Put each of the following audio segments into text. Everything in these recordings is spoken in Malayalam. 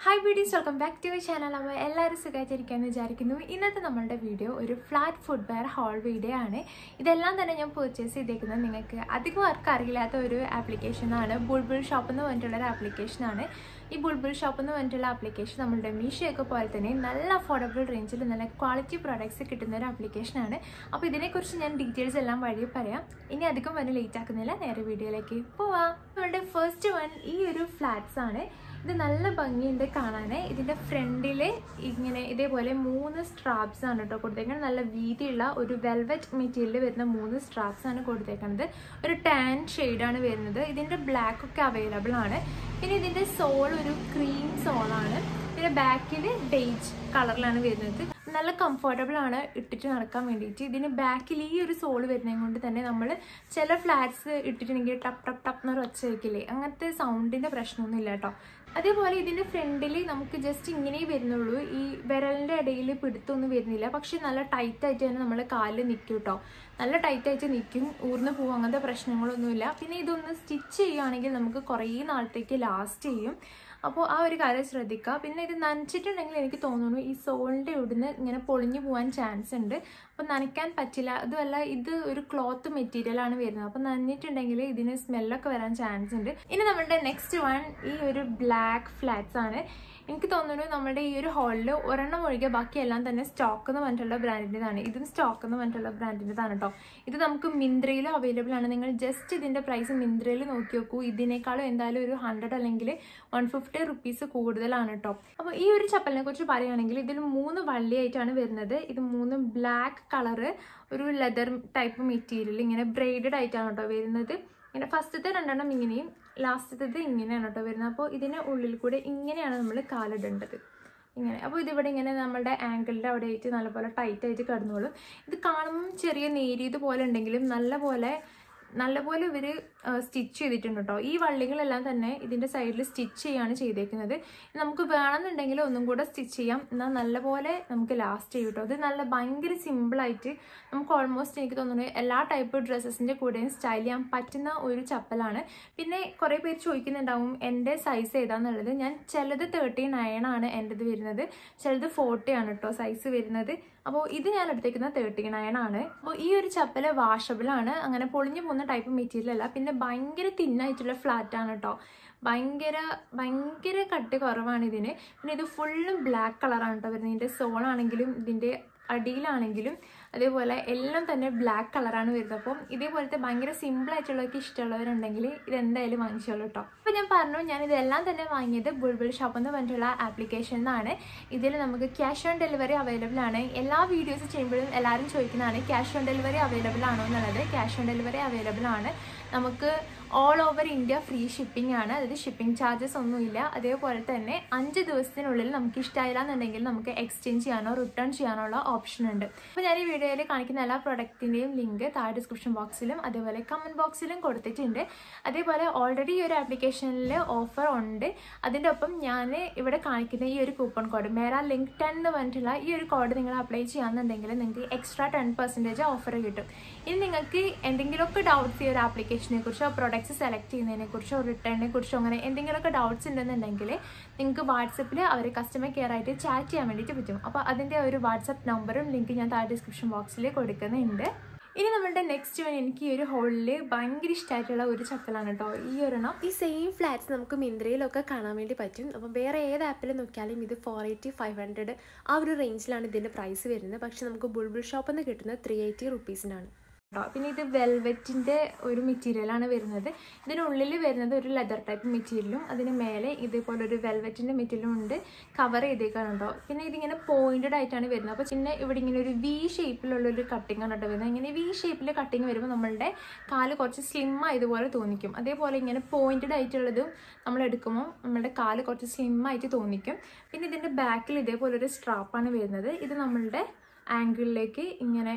hi buddies welcome back to channel അപ്പോൾ എല്ലാവരും സുഖമായിട്ടിരിക്കാമെന്ന് വിചാരിക്കുന്നു ഇന്നത്തെ നമ്മളുടെ വീഡിയോ ഒരു flat footwear haul video ആണ് ഇതെല്ലാം തന്നെ ഞാൻ പർച്ചേസ് ചെയ്തേക്കുന്നത് നിങ്ങൾക്ക് അധികം ആർക്കും അറിയില്ലാത്ത ഒരു ആപ്ലിക്കേഷനാണ് ബുൾബുൾ ഷോപ്പ് എന്ന് പറഞ്ഞിട്ടുള്ള ഒരു ആപ്ലിക്കേഷനാണ് ഈ ബുൾബുൾ ഷോപ്പ് എന്ന് പറഞ്ഞിട്ടുള്ള ആപ്ലിക്കേഷൻ നമ്മളുടെ മീഷോയൊക്കെ പോലെ തന്നെ നല്ല അഫോർഡബിൾ റേഞ്ചിൽ നല്ല ക്വാളിറ്റി പ്രോഡക്ട്സ് കിട്ടുന്ന ഒരു ആപ്ലിക്കേഷനാണ് അപ്പോൾ ഇതിനെക്കുറിച്ച് ഞാൻ ഡീറ്റെയിൽസ് എല്ലാം വഴി പറയാം ഇനി അധികം വരെ ലേറ്റ് ആക്കുന്നില്ല നേരെ വീഡിയോയിലേക്ക് പോവാം നമ്മളുടെ ഫസ്റ്റ് വൺ ഈ ഒരു ഫ്ലാറ്റ്സ് ആണ് ഇത് നല്ല ഭംഗിയുണ്ട് കാണാൻ ഇതിൻ്റെ ഫ്രണ്ടിൽ ഇങ്ങനെ ഇതേപോലെ മൂന്ന് സ്ട്രാപ്സ് ആണ് കേട്ടോ കൊടുത്തേക്കുന്നത് നല്ല വീതിയുള്ള ഒരു വെൽവെറ്റ് മെറ്റീരിയൽ വരുന്ന മൂന്ന് സ്ട്രാപ്സ് ആണ് കൊടുത്തേക്കുന്നത് ഒരു ടാൻ ഷെയ്ഡാണ് വരുന്നത് ഇതിൻ്റെ ബ്ലാക്ക് ഒക്കെ അവൈലബിൾ ആണ് പിന്നെ ഇതിൻ്റെ സോൾ ഒരു ക്രീം സോളാണ് പിന്നെ ബാക്കിൽ ബേജ് കളറിലാണ് വരുന്നത് നല്ല കംഫർട്ടബിൾ ആണ് ഇട്ടിട്ട് നടക്കാൻ വേണ്ടിയിട്ട് ഇതിന് ബാക്കിൽ ഈ ഒരു സോള് വരുന്നത് കൊണ്ട് തന്നെ നമ്മൾ ചില ഫ്ലാറ്റ്സ് ഇട്ടിട്ടുണ്ടെങ്കിൽ ടപ്പ് ടപ്പ് ടപ്പ് എന്നൊരു ഒച്ച വയ്ക്കില്ലേ അങ്ങനത്തെ സൗണ്ടിൻ്റെ പ്രശ്നമൊന്നും ഇല്ല കേട്ടോ അതേപോലെ ഇതിൻ്റെ ഫ്രണ്ടിൽ നമുക്ക് ജസ്റ്റ് ഇങ്ങനെ വരുന്നുള്ളൂ ഈ വിരലിൻ്റെ ഇടയിൽ പിടുത്തൊന്നും വരുന്നില്ല പക്ഷെ നല്ല ടൈറ്റ് ആയിട്ട് തന്നെ നമ്മൾ കാലിൽ നിൽക്കും കേട്ടോ നല്ല ടൈറ്റ് ആയിട്ട് നിൽക്കും ഊർന്ന് പോകും അങ്ങനത്തെ പ്രശ്നങ്ങളൊന്നുമില്ല പിന്നെ ഇതൊന്ന് സ്റ്റിച്ച് ചെയ്യുകയാണെങ്കിൽ നമുക്ക് കുറേ നാളത്തേക്ക് ലാസ്റ്റ് ചെയ്യും അപ്പോൾ ആ ഒരു കാര്യം ശ്രദ്ധിക്കുക പിന്നെ ഇത് നനച്ചിട്ടുണ്ടെങ്കിൽ എനിക്ക് തോന്നുന്നു ഈ സോളിൻ്റെ ഇവിടുന്ന് ഇങ്ങനെ പൊളിഞ്ഞു പോകാൻ ചാൻസ് ഉണ്ട് അപ്പോൾ നനയ്ക്കാൻ പറ്റില്ല അതുമല്ല ഇത് ഒരു ക്ലോത്ത് മെറ്റീരിയലാണ് വരുന്നത് അപ്പോൾ നനഞ്ഞിട്ടുണ്ടെങ്കിൽ ഇതിന് സ്മെല്ലൊക്കെ വരാൻ ചാൻസ് ഉണ്ട് ഇനി നമ്മളുടെ നെക്സ്റ്റ് വൺ ഈ ഒരു ബ്ലാക്ക് ഫ്ലാറ്റ്സ് ആണ് എനിക്ക് തോന്നുന്നു നമ്മുടെ ഈ ഒരു ഹോളിൽ ഒരെണ്ണം ഒഴികെ ബാക്കിയെല്ലാം തന്നെ സ്റ്റോക്ക് എന്ന് പറഞ്ഞിട്ടുള്ള ബ്രാൻഡിൻ്റെതാണ് ഇതും സ്റ്റോക്ക് എന്ന് പറഞ്ഞിട്ടുള്ള ബ്രാൻഡിൻ്റെതാണ് കേട്ടോ ഇത് നമുക്ക് മിന്ത്രയിലും അവൈലബിൾ ആണ് നിങ്ങൾ ജസ്റ്റ് ഇതിൻ്റെ പ്രൈസ് മിന്ത്രയിൽ നോക്കി നോക്കൂ ഇതിനേക്കാളും എന്തായാലും ഒരു ഹൺഡ്രഡ് അല്ലെങ്കിൽ വൺ ഫിഫ്റ്റി റുപ്പീസ് കൂടുതലാണ് കേട്ടോ അപ്പോൾ ഈ ഒരു ചപ്പലിനെ കുറിച്ച് പറയുകയാണെങ്കിൽ ഇതിൽ മൂന്ന് വള്ളിയായിട്ടാണ് വരുന്നത് ഇത് മൂന്ന് ബ്ലാക്ക് കളറ് ഒരു ലെതർ ടൈപ്പ് മെറ്റീരിയൽ ഇങ്ങനെ ബ്രെയ്ഡഡ് ആയിട്ടാണ് കേട്ടോ വരുന്നത് ഇങ്ങനെ ഫസ്റ്റത്തെ രണ്ടെണ്ണം ഇങ്ങനെയും ലാസ്റ്റത്തേത് ഇങ്ങനെയാണ് കേട്ടോ വരുന്നത് അപ്പോൾ ഇതിന് ഉള്ളിൽ കൂടെ ഇങ്ങനെയാണ് നമ്മൾ കാലിടേണ്ടത് ഇങ്ങനെ അപ്പോൾ ഇതിവിടെ ഇങ്ങനെ നമ്മുടെ ആങ്കിളിൻ്റെ അവിടെ ആയിട്ട് നല്ലപോലെ ടൈറ്റ് ആയിട്ട് കിടന്നോളും ഇത് കാണുമ്പോൾ ചെറിയ നേരിയത് പോലെ ഉണ്ടെങ്കിലും നല്ലപോലെ നല്ലപോലെ ഇവർ സ്റ്റിച്ച് ചെയ്തിട്ടുണ്ട് കേട്ടോ ഈ വള്ളികളെല്ലാം തന്നെ ഇതിൻ്റെ സൈഡിൽ സ്റ്റിച്ച് ചെയ്യാണ് ചെയ്തേക്കുന്നത് നമുക്ക് വേണമെന്നുണ്ടെങ്കിൽ ഒന്നും കൂടെ സ്റ്റിച്ച് ചെയ്യാം എന്നാൽ നല്ലപോലെ നമുക്ക് ലാസ്റ്റ് ചെയ്യും കേട്ടോ ഇത് നല്ല ഭയങ്കര സിമ്പിളായിട്ട് നമുക്ക് ഓൾമോസ്റ്റ് എനിക്ക് തോന്നുന്നു എല്ലാ ടൈപ്പ് ഡ്രസ്സസിൻ്റെ കൂടെയും സ്റ്റൈൽ ചെയ്യാൻ പറ്റുന്ന ഒരു ചപ്പലാണ് പിന്നെ കുറേ പേര് ചോദിക്കുന്നുണ്ടാവും എൻ്റെ സൈസ് ഏതാണെന്നുള്ളത് ഞാൻ ചിലത് തേർട്ടി നയൻ ആണ് എൻ്റെത് വരുന്നത് ചിലത് ഫോർട്ടി ആണ് കേട്ടോ സൈസ് വരുന്നത് അപ്പോൾ ഇത് ഞാൻ എടുത്തേക്കുന്നത് തേർട്ടി നയൻ ആണ് അപ്പോൾ ഈ ഒരു ചപ്പല് വാഷബിൾ ആണ് അങ്ങനെ പൊളിഞ്ഞു പോകുന്ന ടൈപ്പ് മെറ്റീരിയൽ അല്ല പിന്നെ ഭയങ്കര തിന്നായിട്ടുള്ള ഫ്ലാറ്റ് ആണ് കേട്ടോ ഭയങ്കര ഭയങ്കര കട്ടി കുറവാണ് ഇതിന് പിന്നെ ഇത് ഫുള്ളും ബ്ലാക്ക് കളറാണ് കേട്ടോ വരുന്നത് ഇതിൻ്റെ സോളാണെങ്കിലും ഇതിൻ്റെ അടിയിലാണെങ്കിലും അതേപോലെ എല്ലാം തന്നെ ബ്ലാക്ക് കളറാണ് വരുന്നത് അപ്പം ഇതേപോലത്തെ ഭയങ്കര സിമ്പിൾ ആയിട്ടുള്ളവർക്ക് ഇഷ്ടമുള്ളവരുണ്ടെങ്കിൽ ഇത് എന്തായാലും വാങ്ങിച്ചോളൂ കേട്ടോ അപ്പോൾ ഞാൻ പറഞ്ഞു ഞാൻ ഇതെല്ലാം തന്നെ വാങ്ങിയത് ബുൾബുൾ ഷോപ്പ് എന്ന് പറഞ്ഞിട്ടുള്ള ആപ്ലിക്കേഷൻ എന്നാണ് ഇതിൽ നമുക്ക് ക്യാഷ് ഓൺ ഡെലിവറി അവൈലബിൾ ആണ് എല്ലാ വീഡിയോസ് ചെയ്യുമ്പോഴും എല്ലാവരും ചോദിക്കുന്നതാണ് ക്യാഷ് ഓൺ ഡെലിവറി അവൈലബിൾ ആണോ എന്നുള്ളത് ക്യാഷ് ഓൺ ഡെലിവറി അവൈലബിൾ ആണ് നമുക്ക് all over India free shipping ആണ് അതായത് ഷിപ്പിംഗ് ചാർജസ് ഒന്നുമില്ല അതേപോലെ തന്നെ അഞ്ച് ദിവസത്തിനുള്ളിൽ നമുക്ക് ഇഷ്ടമായില്ല എന്നുണ്ടെങ്കിൽ നമുക്ക് എക്സ്ചേഞ്ച് ചെയ്യാനോ റിട്ടേൺ ചെയ്യാനുള്ള ഓപ്ഷൻ ഉണ്ട് അപ്പോൾ ഞാൻ ഈ വീഡിയോയിൽ കാണിക്കുന്ന എല്ലാ പ്രൊഡക്റ്റിൻ്റെയും ലിങ്ക് താഴെ ഡിസ്ക്രിപ്ഷൻ ബോക്സിലും അതേപോലെ കമൻറ്റ് ബോക്സിലും കൊടുത്തിട്ടുണ്ട് അതേപോലെ ഓൾറെഡി ഈ ഒരു ആപ്ലിക്കേഷനിൽ ഓഫർ ഉണ്ട് അതിൻ്റെ ഒപ്പം ഞാൻ ഇവിടെ കാണിക്കുന്ന ഈ ഒരു കൂപ്പൺ കോഡ് മേര ലിങ്ക് ടെൻ എന്ന് പറഞ്ഞിട്ടുള്ള ഈ ഒരു കോഡ് നിങ്ങൾ അപ്ലൈ ചെയ്യാന്നുണ്ടെങ്കിൽ നിങ്ങൾക്ക് എക്സ്ട്രാ ടെൻ പെർസെൻറ്റേജ് ഓഫർ കിട്ടും ഇനി നിങ്ങൾക്ക് എന്തെങ്കിലുമൊക്കെ ഡൗട്ട്സ് ഈ ഒരു ആപ്ലിക്കേഷനെ കുറിച്ചോ പ്രൊഡക്ട്സ് സെലക്ട് ചെയ്യുന്നതിനെ കുറിച്ചോ റിട്ടേണിനെ കുറിച്ചോ അങ്ങനെ എന്തെങ്കിലുമൊക്കെ ഡൗട്ട്സ് ഉണ്ടെന്നുണ്ടെങ്കിൽ നിങ്ങൾക്ക് വാട്സപ്പിൽ അവർ കസ്റ്റമർ കെയർ ആയിട്ട് ചാറ്റ് ചെയ്യാൻ വേണ്ടിയിട്ട് പറ്റും അപ്പോൾ അതിൻ്റെ ഒരു വാട്സപ്പ് നമ്പറും ലിങ്ക് ഞാൻ താഴെ ഡിസ്ക്രിപ്ഷൻ ബോക്സിൽ കൊടുക്കുന്നുണ്ട് ഇനി നമ്മളുടെ നെക്സ്റ്റ് വൺ എനിക്ക് ഈ ഒരു ഹോളിൽ ഭയങ്കര ഇഷ്ടമായിട്ടുള്ള ഒരു ചപ്പലാണ് കേട്ടോ ഈ ഒരെണ്ണം ഈ സെയിം ഫ്ലാറ്റ്സ് നമുക്ക് മിന്ത്രയിലൊക്കെ കാണാൻ വേണ്ടി പറ്റും അപ്പം വേറെ ഏത് ആപ്പിൽ നോക്കിയാലും ഇത് ഫോർ എയ്റ്റി ഫൈവ് ഹൺഡ്രഡ് ആ ഒരു റേഞ്ചിലാണ് ഇതിൻ്റെ പ്രൈസ് വരുന്നത് പക്ഷെ നമുക്ക് ബുൾബുൾ ഷോപ്പിൽ നിന്ന് കിട്ടുന്നത് ത്രീ എയ്റ്റി റുപ്പീസിനാണ് കേട്ടോ പിന്നെ ഇത് വെൽവെറ്റിൻ്റെ ഒരു മെറ്റീരിയലാണ് വരുന്നത് ഇതിനുള്ളിൽ വരുന്നത് ഒരു ലെതർ ടൈപ്പ് മെറ്റീരിയലും അതിന് മേലെ ഇതേപോലെ ഒരു വെൽവെറ്റിൻ്റെ മെറ്റീരിയലും ഉണ്ട് കവർ ചെയ്തേക്കാണ് കേട്ടോ പിന്നെ ഇതിങ്ങനെ പോയിൻറ്റഡ് ആയിട്ടാണ് വരുന്നത് അപ്പോൾ പിന്നെ ഇവിടെ ഇങ്ങനെ ഒരു വി ഷേപ്പിലുള്ള ഒരു കട്ടിംഗ് ആണ് കേട്ടോ വരുന്നത് ഇങ്ങനെ വി ഷേപ്പിൽ കട്ടിങ് വരുമ്പോൾ നമ്മളുടെ കാല് കുറച്ച് സ്ലിം ആയതുപോലെ തോന്നിക്കും അതേപോലെ ഇങ്ങനെ പോയിൻറ്റഡ് ആയിട്ടുള്ളതും നമ്മൾ എടുക്കുമ്പോൾ നമ്മളുടെ കാല് കുറച്ച് സ്ലിം ആയിട്ട് തോന്നിക്കും പിന്നെ ഇതിൻ്റെ ബാക്കിൽ ഇതേപോലെ ഒരു സ്ട്രാപ്പാണ് വരുന്നത് ഇത് നമ്മളുടെ ആംഗിളിലേക്ക് ഇങ്ങനെ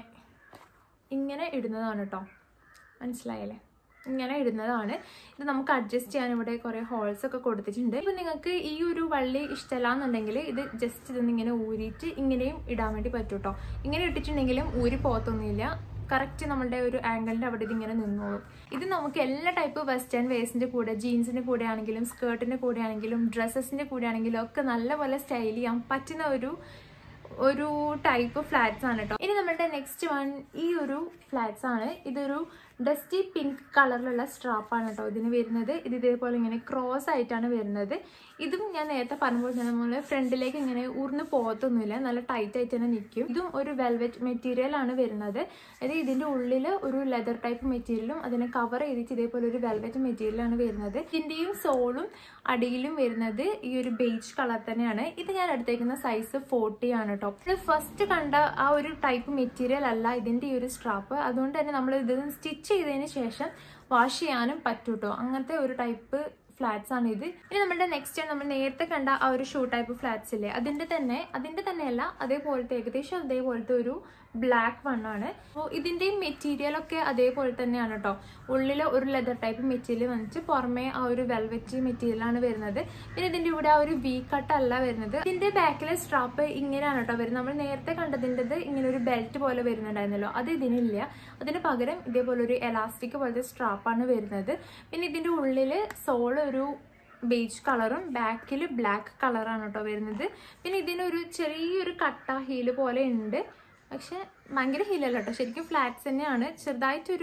ഇങ്ങനെ ഇടുന്നതാണ് കേട്ടോ മനസ്സിലായല്ലേ ഇങ്ങനെ ഇടുന്നതാണ് ഇത് നമുക്ക് അഡ്ജസ്റ്റ് ചെയ്യാൻ ഇവിടെ കുറേ ഹോൾസ് ഒക്കെ കൊടുത്തിട്ടുണ്ട് ഇപ്പം നിങ്ങൾക്ക് ഈ ഒരു വള്ളി ഇഷ്ടമല്ല എന്നുണ്ടെങ്കിൽ ഇത് ജസ്റ്റ് ഇതൊന്ന് ഇങ്ങനെ ഊരിയിട്ട് ഇങ്ങനെയും ഇടാൻ വേണ്ടി പറ്റും കേട്ടോ ഇങ്ങനെ ഇട്ടിട്ടുണ്ടെങ്കിലും ഊരി പോകത്തൊന്നുമില്ല കറക്റ്റ് നമ്മളുടെ ഒരു ആംഗിളിൻ്റെ അവിടെ ഇതിങ്ങനെ നിന്നോളും ഇത് നമുക്ക് എല്ലാ ടൈപ്പ് വെസ്റ്റേൺ വേസിൻ്റെ കൂടെ ജീൻസിൻ്റെ കൂടെ ആണെങ്കിലും സ്കേർട്ടിൻ്റെ കൂടെ ആണെങ്കിലും ഡ്രസ്സസിൻ്റെ കൂടെ ആണെങ്കിലും ഒക്കെ നല്ലപോലെ സ്റ്റൈൽ ചെയ്യാൻ പറ്റുന്ന ഒരു ഒരു ടൈപ്പ് ഫ്ലാറ്റ്സ് ആണ് കേട്ടോ ഇനി നമ്മളുടെ നെക്സ്റ്റ് വൺ ഈ ഒരു ഫ്ലാറ്റ്സ് ആണ് ഇതൊരു ഡസ്റ്റി പിങ്ക് കളറിലുള്ള സ്ട്രാപ്പാണ് കേട്ടോ ഇതിന് വരുന്നത് ഇത് ഇതേപോലെ ഇങ്ങനെ ക്രോസ് ആയിട്ടാണ് വരുന്നത് ഇതും ഞാൻ നേരത്തെ പറഞ്ഞപ്പോൾ തന്നെ നമ്മൾ ഫ്രണ്ടിലേക്ക് ഇങ്ങനെ ഊർന്ന് പോകത്തൊന്നുമില്ല നല്ല ടൈറ്റ് ആയിട്ട് തന്നെ നിൽക്കും ഇതും ഒരു വെൽവെറ്റ് മെറ്റീരിയൽ ആണ് വരുന്നത് അതായത് ഇതിൻ്റെ ഉള്ളിൽ ഒരു ലെതർ ടൈപ്പ് മെറ്റീരിയലും അതിനെ കവർ ചെയ്തിട്ട് ഇതേപോലെ ഒരു വെൽവെറ്റ് മെറ്റീരിയലാണ് വരുന്നത് ഇതിൻ്റെയും സോളും അടിയിലും വരുന്നത് ഈ ഒരു ബേജ് കളർ തന്നെയാണ് ഇത് ഞാൻ എടുത്തേക്കുന്ന സൈസ് ഫോർട്ടി ആണ് കേട്ടോ ഇത് ഫസ്റ്റ് കണ്ട ആ ഒരു ടൈപ്പ് മെറ്റീരിയൽ അല്ല ഇതിൻ്റെ ഈ ഒരു സ്ട്രാപ്പ് അതുകൊണ്ട് തന്നെ നമ്മൾ ഇത് സ്റ്റിച്ച് ചെയ്തതിന് ശേഷം വാഷ് ചെയ്യാനും പറ്റും കേട്ടോ അങ്ങനത്തെ ഒരു ടൈപ്പ് ഫ്ലാറ്റ്സ് ആണ് ഇത് ഇനി നമ്മുടെ നെക്സ്റ്റ് നമ്മൾ നേരത്തെ കണ്ട ആ ഒരു ഷൂ ടൈപ്പ് ഫ്ലാറ്റ്സ് ഇല്ലേ അതിന്റെ തന്നെ അതിന്റെ തന്നെയല്ല അതേപോലത്തെ ഏകദേശം അതേപോലത്തെ ഒരു ബ്ലാക്ക് വൺ ആണ് അപ്പോൾ ഇതിന്റെയും മെറ്റീരിയൽ ഒക്കെ അതേപോലെ തന്നെയാണ് കേട്ടോ ഉള്ളിൽ ഒരു ലെതർ ടൈപ്പ് മെറ്റീരിയൽ വന്നിട്ട് പുറമേ ആ ഒരു വെൽവെറ്റ് മെറ്റീരിയൽ ആണ് വരുന്നത് പിന്നെ ഇതിന്റെ ഇവിടെ ആ ഒരു വി കട്ട് അല്ല വരുന്നത് ഇതിന്റെ ബാക്കിലെ സ്ട്രാപ്പ് ഇങ്ങനെയാണ് കേട്ടോ വരുന്നത് നമ്മൾ നേരത്തെ കണ്ടതിൻ്റെത് ഇങ്ങനെ ഒരു ബെൽറ്റ് പോലെ വരുന്നുണ്ടായിരുന്നല്ലോ അത് ഇതിനില്ല അതിന് പകരം ഇതേപോലെ ഒരു എലാസ്റ്റിക് പോലത്തെ സ്ട്രാപ്പാണ് വരുന്നത് പിന്നെ ഇതിന്റെ ഉള്ളിൽ സോൾ ഒരു ബേജ് കളറും ബാക്കിൽ ബ്ലാക്ക് കളറാണ് കേട്ടോ വരുന്നത് പിന്നെ ഇതിനൊരു ചെറിയൊരു കട്ട ഹീല് പോലെ ഉണ്ട് പക്ഷെ ഭയങ്കര ഹീലല്ല കേട്ടോ ശരിക്കും ഫ്ലാറ്റ്സ് തന്നെയാണ് ചെറുതായിട്ടൊരു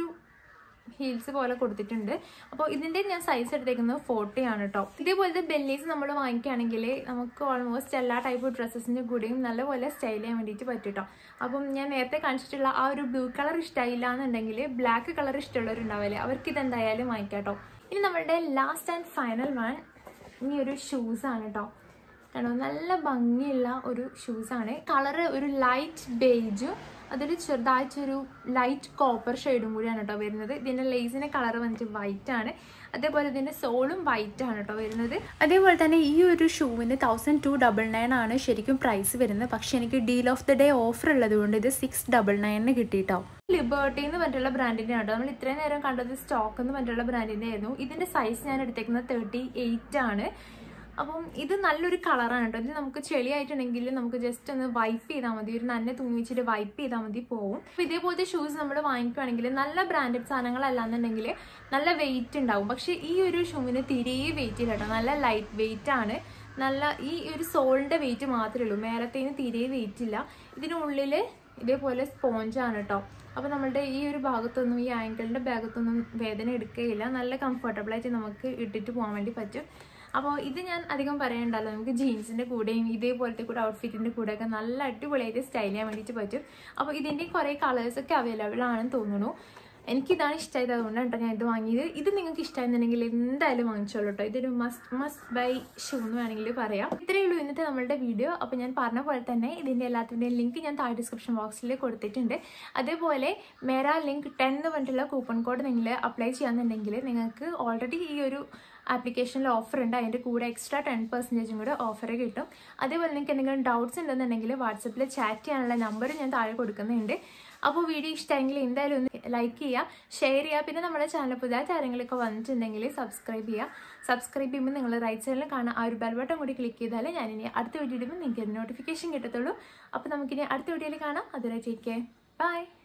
ഹീൽസ് പോലെ കൊടുത്തിട്ടുണ്ട് അപ്പോൾ ഇതിൻ്റെ ഞാൻ സൈസ് എടുത്തേക്കുന്നത് ഫോർട്ടി ആണ് കേട്ടോ ഇതേപോലത്തെ ബെല്ലീസ് നമ്മൾ വാങ്ങിക്കുകയാണെങ്കിൽ നമുക്ക് ഓൾമോസ്റ്റ് എല്ലാ ടൈപ്പ് ഡ്രസ്സസിൻ്റെ കൂടെയും നല്ലപോലെ സ്റ്റൈൽ ചെയ്യാൻ വേണ്ടിയിട്ട് പറ്റും കേട്ടോ അപ്പം ഞാൻ നേരത്തെ കാണിച്ചിട്ടുള്ള ആ ഒരു ബ്ലൂ കളർ ഇഷ്ടമായില്ല എന്നുണ്ടെങ്കിൽ ബ്ലാക്ക് കളർ ഇഷ്ടമുള്ളവരുണ്ടാവില്ലേ അവർക്ക് ഇതെന്തായാലും വാങ്ങിക്കാം കേട്ടോ ഇനി നമ്മളുടെ ലാസ്റ്റ് ആൻഡ് ഫൈനൽ വൺ ഇനി ഒരു ഷൂസാണ് കേട്ടോ കണ്ടോ നല്ല ഭംഗിയുള്ള ഒരു ഷൂസാണ് കളറ് ഒരു ലൈറ്റ് ബേജും അതൊരു ചെറുതായിട്ടൊരു ലൈറ്റ് കോപ്പർ ഷെയ്ഡും കൂടിയാണ് കേട്ടോ വരുന്നത് ഇതിൻ്റെ ലേസിൻ്റെ കളർ വന്നിട്ട് വൈറ്റ് ആണ് അതേപോലെ ഇതിൻ്റെ സോളും വൈറ്റ് ആണ് കേട്ടോ വരുന്നത് അതേപോലെ തന്നെ ഈ ഒരു ഷൂവിന് തൗസൻഡ് ടു ഡബിൾ നയൻ ആണ് ശരിക്കും പ്രൈസ് വരുന്നത് പക്ഷെ എനിക്ക് deal of the day offer ഉള്ളത് കൊണ്ട് ഇത് സിക്സ് ഡബിൾ നയനിന് കിട്ടിയിട്ടോ ലിബർട്ടി എന്ന് പറഞ്ഞിട്ടുള്ള ബ്രാൻഡിൻ്റെ ആണ് നമ്മൾ ഇത്രയും നേരം കണ്ടത് സ്റ്റോക്ക് എന്ന് പറഞ്ഞിട്ടുള്ള ബ്രാൻഡിൻ്റെ ആയിരുന്നു ഇതിൻ്റെ സൈസ് ഞാൻ എടുത്തേക്കുന്നത് തേർട്ടി എയ്റ്റ് ആണ് അപ്പം ഇത് നല്ലൊരു കളറാണ് കേട്ടോ ഇത് നമുക്ക് ചെളിയായിട്ടുണ്ടെങ്കിൽ നമുക്ക് ജസ്റ്റ് ഒന്ന് വൈപ്പ് ചെയ്താൽ മതി ഒരു നന്നെ തുണി വെച്ചിട്ട് വൈപ്പ് ചെയ്താൽ മതി പോവും അപ്പോൾ ഇതേപോലത്തെ ഷൂസ് നമ്മൾ വാങ്ങിക്കുകയാണെങ്കിൽ നല്ല ബ്രാൻഡഡ് സാധനങ്ങളല്ലാന്നുണ്ടെങ്കിൽ നല്ല വെയിറ്റ് ഉണ്ടാവും പക്ഷേ ഈ ഒരു ഷൂവിന് തീരെ വെയിറ്റ് ഇല്ല കേട്ടോ നല്ല ലൈറ്റ് വെയിറ്റ് ആണ് നല്ല ഈ ഒരു സോളിൻ്റെ വെയിറ്റ് മാത്രമേ ഉള്ളൂ മേലത്തേന് തീരെ വെയിറ്റ് ഇല്ല ഇതിനുള്ളിൽ ഇതേപോലെ സ്പോഞ്ചാണ് കേട്ടോ അപ്പോൾ നമ്മളുടെ ഈ ഒരു ഭാഗത്തൊന്നും ഈ ആങ്കിളിൻ്റെ ഭാഗത്തൊന്നും വേദന എടുക്കുകയില്ല നല്ല കംഫർട്ടബിളായിട്ട് നമുക്ക് ഇട്ടിട്ട് പോകാൻ വേണ്ടി പറ്റും അപ്പോൾ ഇത് ഞാൻ അധികം പറയണ്ടല്ലോ നമുക്ക് ജീൻസിൻ്റെ കൂടെയും ഇതേപോലത്തെ കൂടെ ഔട്ട്ഫിറ്റിൻ്റെ കൂടെയൊക്കെ നല്ല അടിപൊളിയായിട്ട് സ്റ്റൈൽ ചെയ്യാൻ വേണ്ടിയിട്ട് പറ്റും അപ്പോൾ ഇതിൻ്റെ കുറേ കളേഴ്സൊക്കെ അവൈലബിൾ ആണെന്ന് തോന്നുന്നു എനിക്കിതാണ് ഇഷ്ടമായത് അതുകൊണ്ടാണ് കേട്ടോ ഞാൻ ഇത് വാങ്ങിയത് ഇത് നിങ്ങൾക്ക് ഇഷ്ടമായിരുന്നുണ്ടെങ്കിൽ എന്തായാലും വാങ്ങിച്ചോളൂ കേട്ടോ ഇതൊരു മസ്റ്റ് മസ്റ്റ് ബൈ ഷൂ എന്ന് വേണമെങ്കിൽ പറയാം ഇത്രയേ ഉള്ളൂ ഇന്നത്തെ നമ്മളുടെ വീഡിയോ അപ്പോൾ ഞാൻ പറഞ്ഞ പോലെ തന്നെ ഇതിൻ്റെ എല്ലാത്തിൻ്റെയും ലിങ്ക് ഞാൻ താഴെ ഡിസ്ക്രിപ്ഷൻ ബോക്സിൽ കൊടുത്തിട്ടുണ്ട് അതേപോലെ മേര ലിങ്ക് ടെൻ എന്ന് പറഞ്ഞിട്ടുള്ള കൂപ്പൺ കോഡ് നിങ്ങൾ അപ്ലൈ ചെയ്യാന്നുണ്ടെങ്കിൽ നിങ്ങൾക്ക് ഓൾറെഡി ഈ ഒരു ആപ്ലിക്കേഷനിൽ ഓഫർ ഉണ്ട് അതിൻ്റെ കൂടെ എക്സ്ട്രാ ടെൻ പെർസെൻറ്റേജും കൂടെ ഓഫർ കിട്ടും അതേപോലെ നിങ്ങൾക്ക് എന്തെങ്കിലും ഡൗട്ട്സ് ഉണ്ടെന്നുണ്ടെങ്കിൽ വാട്സപ്പിൽ ചാറ്റ് ചെയ്യാനുള്ള നമ്പർ ഞാൻ താഴെ കൊടുക്കുന്നുണ്ട് അപ്പോൾ വീഡിയോ ഇഷ്ടമെങ്കിൽ എന്തായാലും ഒന്ന് ലൈക്ക് ചെയ്യുക ഷെയർ ചെയ്യുക പിന്നെ നമ്മുടെ ചാനൽ പുതിയ കാര്യങ്ങളൊക്കെ വന്നിട്ടുണ്ടെങ്കിൽ സബ്സ്ക്രൈബ് ചെയ്യുക സബ്സ്ക്രൈബ് ചെയ്യുമ്പോൾ നിങ്ങൾ റൈറ്റ് സൈഡിൽ കാണാൻ ആ ഒരു ബെൽ ബട്ടൺ കൂടി ക്ലിക്ക് ചെയ്താൽ ഞാനിനി അടുത്ത വീഡിയോ ഇടുമ്പോൾ നിങ്ങൾക്ക് ഒരു നോട്ടിഫിക്കേഷൻ കിട്ടത്തുള്ളൂ അപ്പോൾ നമുക്കിനി അടുത്ത വീഡിയോയിൽ കാണാം അതുവരെ ടേക്ക് കെയർ ബൈ